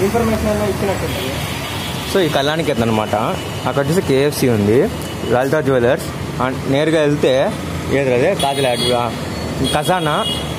Information అన్న ఇచ్చినట్టుంటుంది so ఈ కళ్యాణికి అనమాట అక్కడ వచ్చేసి కేఎఫ్సి ఉంది లలిత జ్యువెలర్స్ అండ్ నేరుగా వెళ్తే ఏది అదే కాకిలాడ్ ఖజానా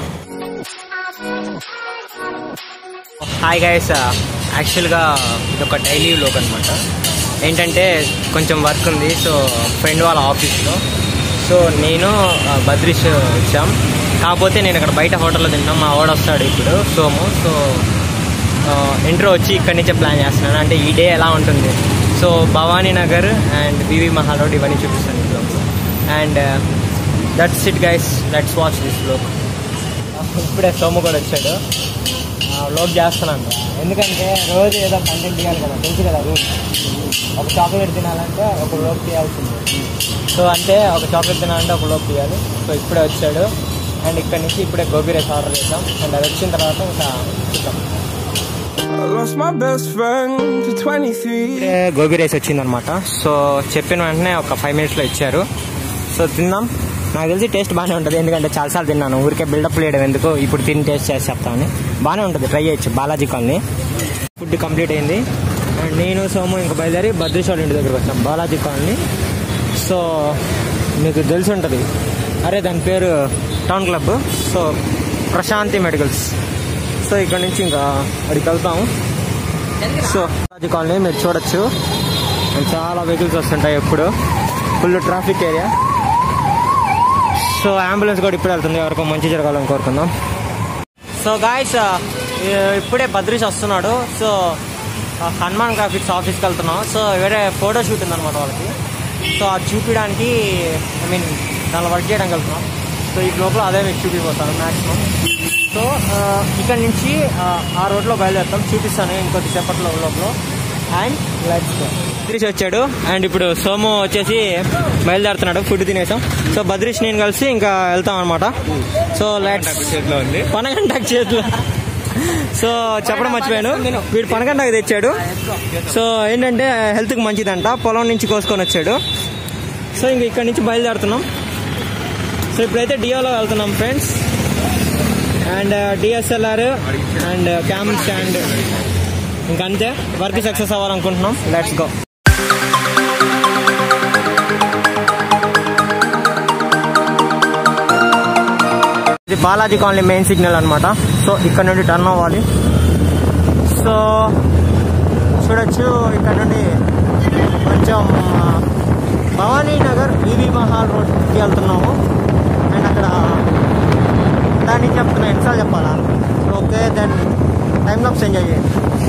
హాయ్ గైస్ యాక్చువల్గా ఇది ఒక డైలీ వ్లాగ్ అనమాట ఏంటంటే కొంచెం వర్క్ ఉంది సో ఫ్రెండ్ వాళ్ళ ఆఫీస్లో సో నేను ఆ, బద్రీష్ వచ్చాం కాకపోతే నేను ఇక్కడ బయట హోటల్లో తింటాం మా వాడు వస్తాడు ఇప్పుడు సోము సో ఇంట్రో వచ్చి ఇక్కడి నుంచే ప్లాన్ చేస్తున్నాను అంటే ఈ డే ఎలా ఉంటుంది so Bhavani Nagar and VV Mahal road ఇవన్నీ చూపిస్తాను ఈ blog and that's it guys let's watch this blog ఇప్పుడే సోము కూడా వచ్చాడు వ్లాగ్ చేస్తున్నాను ఎందుకంటే రోజు ఏదో కంటెంట్ తీయాలి కదా తెలుసు కదా రూల్ ఒక చాక్లెట్ తినాలంటే ఒక వ్లాగ్ తీయాల్సిందే సో అంటే ఒక చాక్లెట్ తినాలంటే ఒక వ్లాగ్ తీయాలి సో ఇప్పుడే వచ్చాడు అండ్ ఇక్కడ నుంచి ఇప్పుడే గోబీ రైస్ ఆర్డర్ చేద్దాం అండ్ అది వచ్చిన తర్వాత ఇంకా చూద్దాం I lost my best friend to 23. ఇప్పుడే గోబీ రైస్ వచ్చిందనమాట సో చెప్పిన వెంటనే ఒక ఫైవ్ మినిట్స్లో ఇచ్చారు సో తిందాం నాకు తెలిసి టేస్ట్ బాగానే ఉంటుంది ఎందుకంటే చాలాసార్లు తిన్నాను ఊరికే బిల్డప్ లేయడం ఎందుకు ఇప్పుడు తిని టేస్ట్ చేసి చెప్తామని బాగానే ఉంటుంది ట్రై చేయొచ్చు బాలాజీ కాలనీ ఫుడ్ కంప్లీట్ అయింది అండ్ నేను సోము ఇంకా బయలుదేరి భద్రేశ్వర ఇంటి దగ్గరికి వచ్చాం బాలాజీ కాలనీ సో మీకు తెలిసి ఉంటుంది అరే దాని పేరు town club so Prashanti medicals so ఇక్కడ నుంచి ఇంకా అక్కడికి వెళ్తాము సో బాలాజీ కాలనీ మీరు చూడొచ్చు అండ్ చాలా వెహికల్స్ వస్తుంటాయి ఎప్పుడు full traffic area so ambulance కూడా ఇప్పుడు వెళ్తుంది ఎవరికో మంచి జరగాలని కోరుకుందాం సో గాయస్ ఇప్పుడే బద్రీష్ వస్తున్నాడు సో ఆ, హనుమాన్ గ్రాఫిక్స్ ఆఫీస్కి వెళ్తున్నాం సో వేరే ఫోటో షూట్ ఉందన్నమాట వాళ్ళకి సో అది చూపించడానికి ఐ మీన్ దానిలో వర్క్ చేయడానికి వెళ్తున్నాం సో ఈ లోపల అదే మీకు చూపిపోతాను మ్యాక్సిమం సో ఆ, ఇక్కడ నుంచి ఆ, ఆ రోడ్లో బయలుదేరుతాం చూపిస్తాను ఇంకొద్ది సేపట్లో లోపల అండ్ లెట్స్ బద్రీష్ వచ్చాడు అండ్ ఇప్పుడు సోము వచ్చేసి బయలుదేరుతున్నాడు ఫుడ్ తినేసాం సో బద్రీష్ నేను కలిసి ఇంకా వెళ్తాం అనమాట సో లెట్స్ చేతిలో ఉంది పనగంటకు చేతులు సో చెప్పడం మర్చిపోయాను వీడు పనగంటకు తెచ్చాడు సో ఏంటంటే హెల్త్కి మంచిదంట పొలం నుంచి కోసుకొని వచ్చాడు సో ఇంక ఇక్కడ నుంచి బయలుదేరుతున్నాం సో ఇప్పుడైతే డియోలో వెళ్తున్నాం friends and DSLR and cam stand ఇంకంతే వర్క్ సక్సెస్ అవ్వాలనుకుంటున్నాం లెట్స్ గో ఇది బాలాజీ కాలనీ మెయిన్ సిగ్నల్ అన్నమాట సో ఇక్కడ నుండి టర్న్ అవ్వాలి సో చూడొచ్చు ఇక్కడ నుండి కొంచెం ఆ, భవానీ నగర్ వివి మహాల్ రోడ్కి వెళ్తున్నాము అండ్ అక్కడ దాన్ని చెప్తున్నా ఎన్నిసార్లు చెప్పాలా okay then time lapse enjoy చేయండి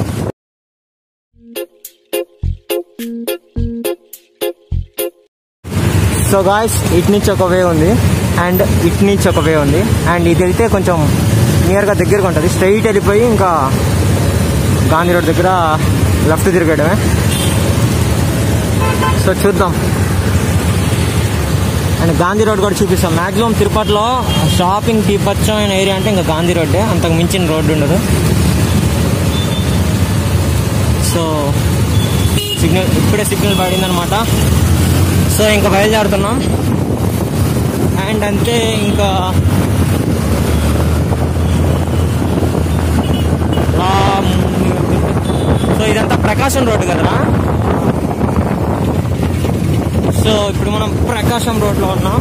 సో గాయస్ ఇటు నుంచి ఒక వే ఉంది అండ్ ఇటు నుంచి ఒక వే ఉంది అండ్ ఇది వెళ్తే కొంచెం నియర్గా దగ్గరగా ఉంటుంది స్ట్రైట్ వెళ్ళిపోయి ఇంకా గాంధీ రోడ్ దగ్గర లెఫ్ట్ తిరగడమే సో చూద్దాం అండ్ గాంధీ రోడ్ కూడా చూపిస్తాం మాక్సిమం తిరుపతిలో షాపింగ్ తీపచ్చమైన ఏరియా అంటే ఇంకా గాంధీ రోడ్డే అంతకు మించిన రోడ్డు ఉండదు సో సిగ్నల్ ఇప్పుడే సిగ్నల్ పడిందనమాట సో ఇంకా బయలుదేరుతున్నాం అండ్ అంతే ఇంకా రా- సో ఇదంతా ప్రకాశం రోడ్డు కదరా సో ఇప్పుడు మనం ప్రకాశం రోడ్లో ఉన్నాం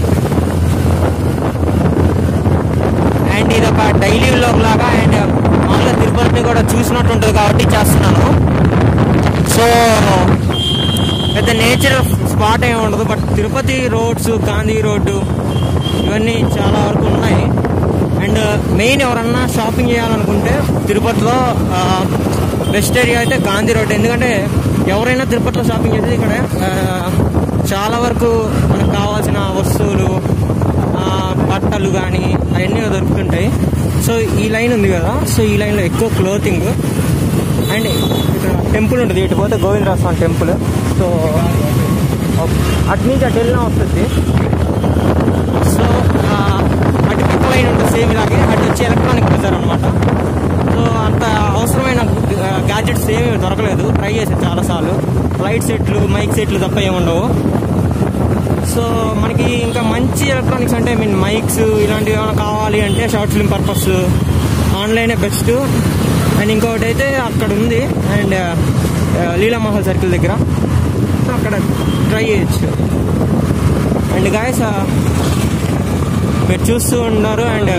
అండ్ ఇది ఒక డైలీ వ్లాగ్ లాగా అండ్ మామూలుగా తిరుపతిని కూడా చూసినట్టు ఉంటుంది కాబట్టి చేస్తున్నాను సో పెద్ద నేచర్ స్పాట్ ఏమి ఉండదు but Tirupati roads Gandhi road ఇవన్నీ చాలా వరకు ఉన్నాయి అండ్ మెయిన్ ఎవరన్నా షాపింగ్ చేయాలనుకుంటే తిరుపతిలో బెస్ట్ ఏరియా అయితే గాంధీ రోడ్ ఎందుకంటే ఎవరైనా తిరుపతిలో షాపింగ్ చేస్తే ఇక్కడ ఆ, చాలా వరకు మనకు కావాల్సిన వస్తువులు ఆ, బట్టలు కానీ అవన్నీ దొరుకుతుంటాయి సో ఈ లైన్ ఉంది కదా సో ఈ లైన్లో ఎక్కువ క్లోతింగ్ అండ్ ఇక్కడ టెంపుల్ ఉంటుంది ఇటు పోతే గోవిందరాజ స్వామి టెంపుల్ సో అటు నుంచి అటు వెళ్ళినా వస్తుంది సో ఆ, అటు పక్క లైన్ ఉంటుంది సేమ్ ఇలాగే అటు వచ్చి ఎలక్ట్రానిక్ బజార్ అనమాట సో అంత అవసరమైన గ్యాజెట్స్ ఏమీ దొరకలేదు ట్రై చేసాను చాలాసార్లు లైట్ సెట్లు మైక్ సెట్లు తప్ప ఏముండవు సో మనకి ఇంకా మంచి ఎలక్ట్రానిక్స్ అంటే ఐ మీన్ మైక్స్ ఇలాంటివి ఏమైనా కావాలి అంటే షార్ట్ ఫిల్మ్ పర్పస్ ఆన్లైనే బెస్ట్ అండ్ ఇంకొకటి అయితే అక్కడ ఉంది అండ్ లీలామహల్ సర్కిల్ దగ్గర సో అక్కడ ట్రై చేయొచ్చు అండ్ గాయస్ మీరు చూస్తూ ఉన్నారు అండ్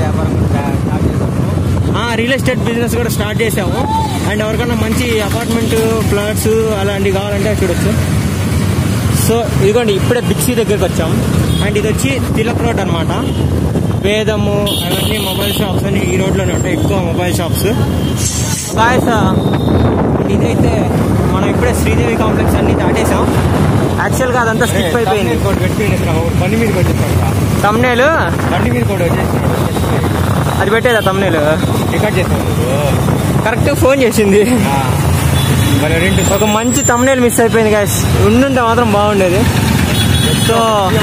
రియల్ ఎస్టేట్ బిజినెస్ కూడా స్టార్ట్ చేసాము అండ్ ఎవరికైనా మంచి అపార్ట్మెంట్ ఫ్లాట్స్ అలాంటివి కావాలంటే చూడొచ్చు సో ఇదిగోండి ఇప్పుడే బిక్సీ దగ్గరికి వచ్చాం అండ్ ఇది వచ్చి తిలక్ రోడ్ అనమాట వేదము అవన్నీ మొబైల్ షాప్స్ అన్ని ఈ రోడ్లోనే ఉంటాయి ఎక్కువ మొబైల్ షాప్స్ గాయస్ ఇదైతే మనం ఇప్పుడే శ్రీదేవి కాంప్లెక్స్ అన్ని దాటేసాం యాక్చువల్గా అదంతా స్కిప్ అయిపోయింది బండి మీద వచ్చేస్తాం తమ్నేలు బండి మీద కూడా వచ్చేసి అది పెట్టేదా తమ్నేలు రికార్డ్ చేస్తాం కరెక్ట్ ఫోన్ చేసింది మరి రెండు ఒక మంచి తమ్నేల్ మిస్ అయిపోయింది గాయస్ ఉండుంటే మాత్రం బాగుండేది సో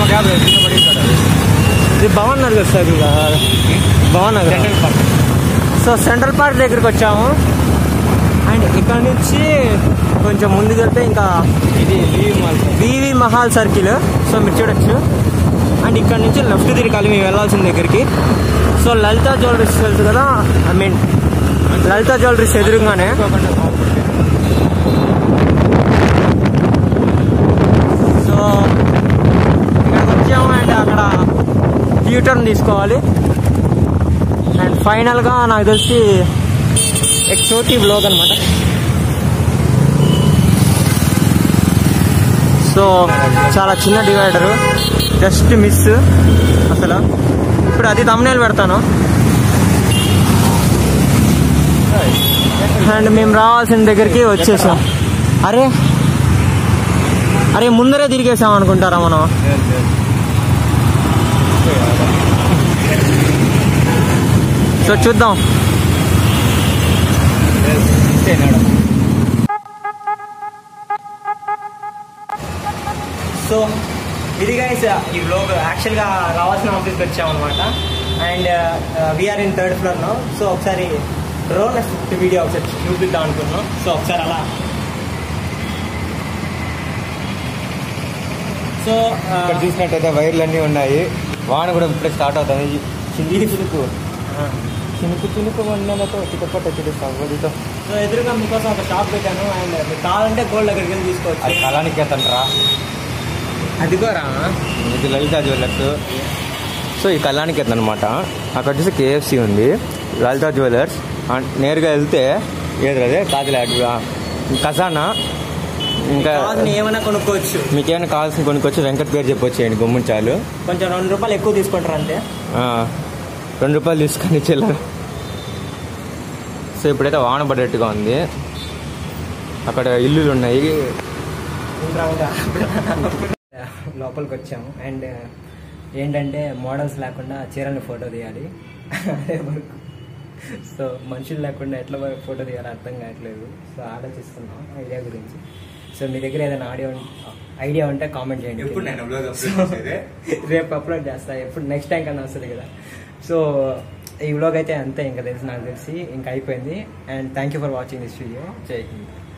ఇది Bhavan Nagar sir Bhavan Nagar central park so central park దగ్గరికి వచ్చాము అండ్ ఇక్కడ నుంచి కొంచెం ముందుకు వెళ్తే ఇంకా ఇది లీవ్ మాల్ వివి మహాల్ సర్కిల్ సో మీరు చూడొచ్చు అండ్ ఇక్కడ నుంచి లెఫ్ట్ తిరగాలి మేము వెళ్ళాల్సిన దగ్గరికి సో లలిత జ్యువెలరీస్ తెలుసు కదా ఐ మీన్ లలిత జ్యువెలరీస్ ఎదురుగానే సో ఇక్కడికి వచ్చాము అండ్ అక్కడ యూటర్న్ తీసుకోవాలి అండ్ ఫైనల్గా నాకు తెలిసి ఎక్సోటి బ్లోగ్ అనమాట సో చాలా చిన్న డివైడరు జస్ట్ మిస్ అసలు ఇప్పుడు అది తమ్నేలు పెడతాను అండ్ మేము రావాల్సిన దగ్గరికి వచ్చేసాం అరే అరే ముందరే తిరిగేసాం అనుకుంటారా మనం సో చూద్దాం సో ఇది గైస్ ఈ బ్లాగ్ యాక్చువల్గా రావాల్సిన ఆఫీస్కి వచ్చాం అనమాట and we're in third floor no so ఒకసారి డ్రోన్ వీడియో ఒకసారి చూపిద్దాం అనుకున్నాం సో ఒకసారి అలా సో ఇక్కడ చూసినట్టయితే వైర్లు అన్నీ ఉన్నాయి వాన కూడా ఇప్పుడే స్టార్ట్ అవుతుంది చిన్ని చినుకు చినుకు చినుకు వందలతో చిటపట చిరుస్తాం వదితో సో ఎదురుగా మీకోసం ఒక షాప్ పెట్టాను అండ్ మీకు కావాలంటే గోల్డ్ దగ్గరికి వెళ్ళి అది తీసుకోవచ్చు కళానికి రా అదిగోరా ఇది లలిత జ్యువెలర్స్ సో ఈ కళ్యాణికి అనమాట అక్కడ వచ్చేసి కేఎఫ్సి ఉంది లలిత జ్యువెలర్స్ అండ్ నేరుగా వెళ్తే ఏది అదే కాకిలాడ్ ఖజానా ఇంకా కావాల్సిన ఏమైనా కొనుక్కోవచ్చు మీకు ఏమైనా కావాల్సిన కొనుక్కొచ్చి వెంకట్ పేరు చెప్పొచ్చేయండి గుమ్మం చాలు కొంచెం రెండు రూపాయలు ఎక్కువ తీసుకుంటారు అంతే ఆ, రెండు రూపాయలు తీసుకొని చిల్లర సో ఇప్పుడైతే వాన పడేట్టుగా ఉంది అక్కడ ఇల్లులు ఉన్నాయి లోపలికి వచ్చాము అండ్ ఏంటంటే మోడల్స్ లేకుండా చీరని ఫోటో తీయాలి అదే వరకు సో మనుషులు లేకుండా ఎట్లా ఫోటో తీయాలో అర్థం కావట్లేదు సో ఆలోచిస్తున్నాం ఐడియా గురించి సో మీ దగ్గర ఏదైనా ఆడియో ఐడియా ఉంటే కామెంట్ చేయండి ఎప్పుడు నేను vlog upload So, చేసేది? రేపు అప్లోడ్ చేస్తా ఎప్పుడు నెక్స్ట్ టైం కన్నా వస్తుంది కదా సో ఈ వ్లాగ్ అయితే అంతే ఇంకా తెలిసి నాకు తెలిసి ఇంకా అయిపోయింది and thank you for watching this video జై హింద్